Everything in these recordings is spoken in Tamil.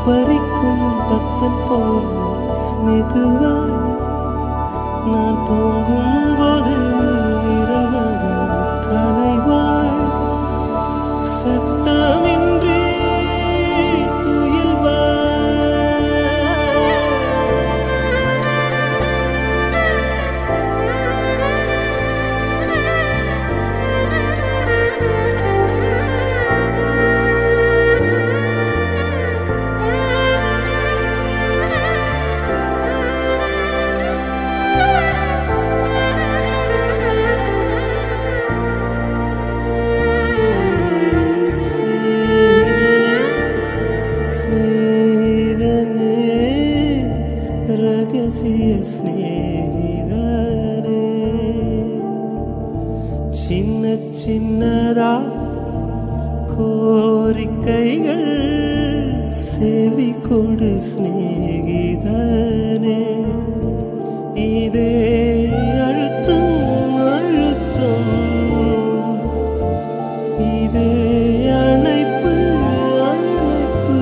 பறிக்கும் பக்தன் போல மெதுவாய் நான் தூங்கும் போது விரல் நகம் கலைவாய் சத்தமின்றி துயில்வாய் സ്നേഹിതനേ രഹസ്യ സ്നേഹിതനേ சின்ன சின்னதா கோரிக்கைகள் செவி கொடு சிநேகிதனே இதே அழுத்தம் அழுத்தம் இதே அணைப்பு அணைப்பு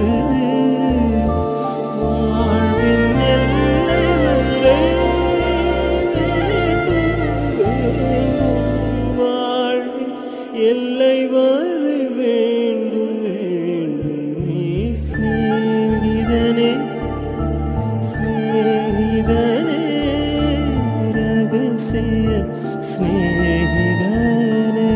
வாழ்வின் எல்லை வரை வேண்டும் வேண்டும் வாழ்வின் எல்லை வரை வேண்டும் வேண்டும் நீ சிநேகிதனே சிநேகிதனே ரகசிய சிநேகிதனே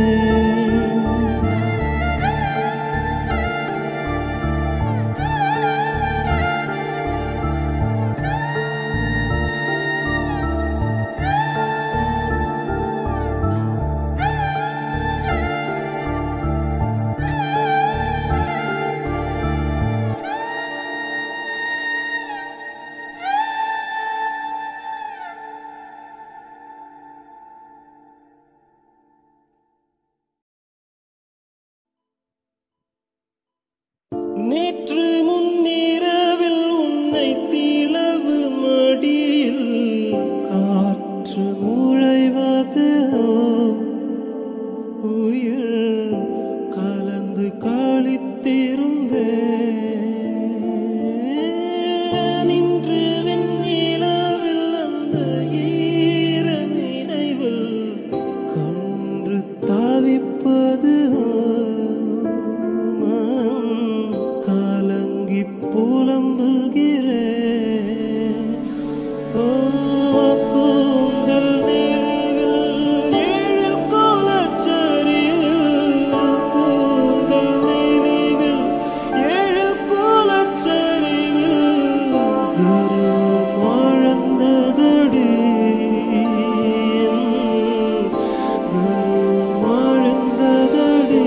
நேற்று முன்னிரவில் உன்னை தீளவு மடியில் காற்று நுழைவது உயிர் கலந்து கழித்திருந்தே நின்று வெண்ணிலவில் அந்த ஈர நினைவில் கன்று தவிப்பது மனம் கலங்கி புலம்புகிறே ஓ கூந்தல் நிலவில் ஏழில் கோலச்சரிவில் கூந்தல் நிலவில் ஏழில் கோலச்சரிவில் கருவம் வாழ்ந்ததடி கருவம் வாழ்ந்ததடி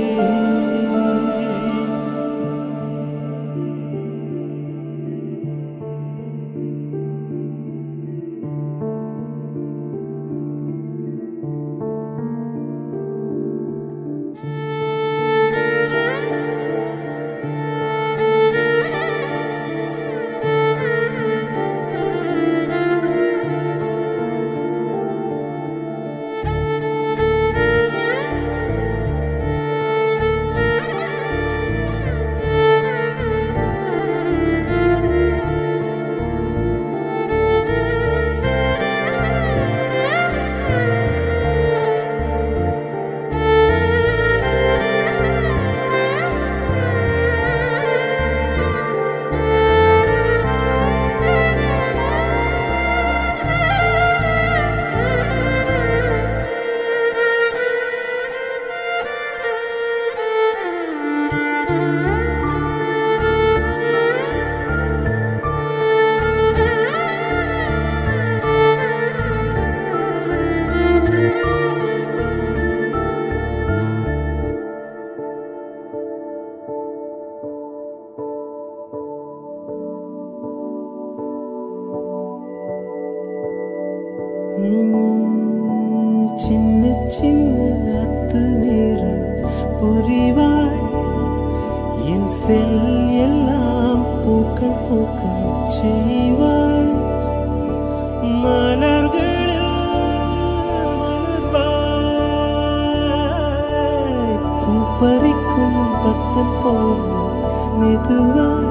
உம், சின்ன சின்ன அத்துமீறல் புரிவாய் என் செல் எல்லாம் பூக்கள் பூக்க செய்வாய் மலர்களில் மலர்வாய் பூ பறிக்கும் பக்தன் போல மெதுவாய்